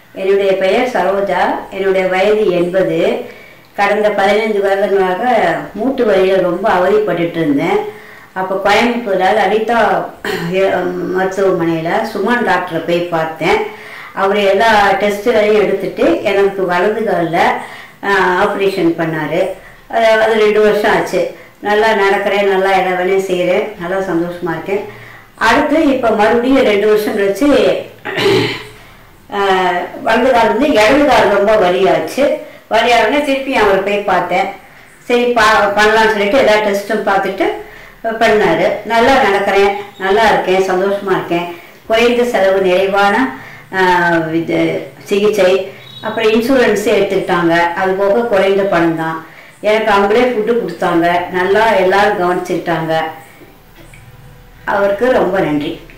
என்னுடைய பெயர் சரோஜா என்னுடைய வயது எண்பது கடந்த பதினைந்து வருடங்களாக மூட்டு வலியில் ரொம்ப அவதிப்பட்டுட்டு இருந்தேன் அப்போ கோயம்புத்தூரில் லலிதா மருத்துவமனையில் சுமன் டாக்டரை போய் பார்த்தேன் அவர் எல்லா டெஸ்ட்டுகளையும் எடுத்துட்டு எனக்கு வலது காலில் ஆப்ரேஷன் பண்ணார் அது அது ரெண்டு வருஷம் ஆச்சு நல்லா நடக்கிறேன் நல்லா எல்லா வேலையும் செய்கிறேன் நல்லா சந்தோஷமாக இருக்கேன் அடுத்து இப்போ மறுபடியும் ரெண்டு வருஷம் கழிச்சு ஆஹ், வலது கால் வந்து இடது கால் ரொம்ப வலியாச்சு வலியாகனே திருப்பி அவரை போய் பார்த்தேன் சரி பா பண்ணலாம்னு சொல்லிட்டு எல்லா டெஸ்ட்டும் பார்த்துட்டு பண்ணார் நல்லா நடக்கிறேன் நல்லா இருக்கேன் சந்தோஷமாக இருக்கேன் குறைந்த செலவு நிறைவான ஆஹ், இது சிகிச்சை அப்புறம் இன்சூரன்ஸே எடுத்துக்கிட்டாங்க அது போக குறைந்த பணம் தான் எனக்கு அவங்களே ஃபுட்டு கொடுத்தாங்க நல்லா எல்லாரும் கவனிச்சுக்கிட்டாங்க அவருக்கு ரொம்ப நன்றி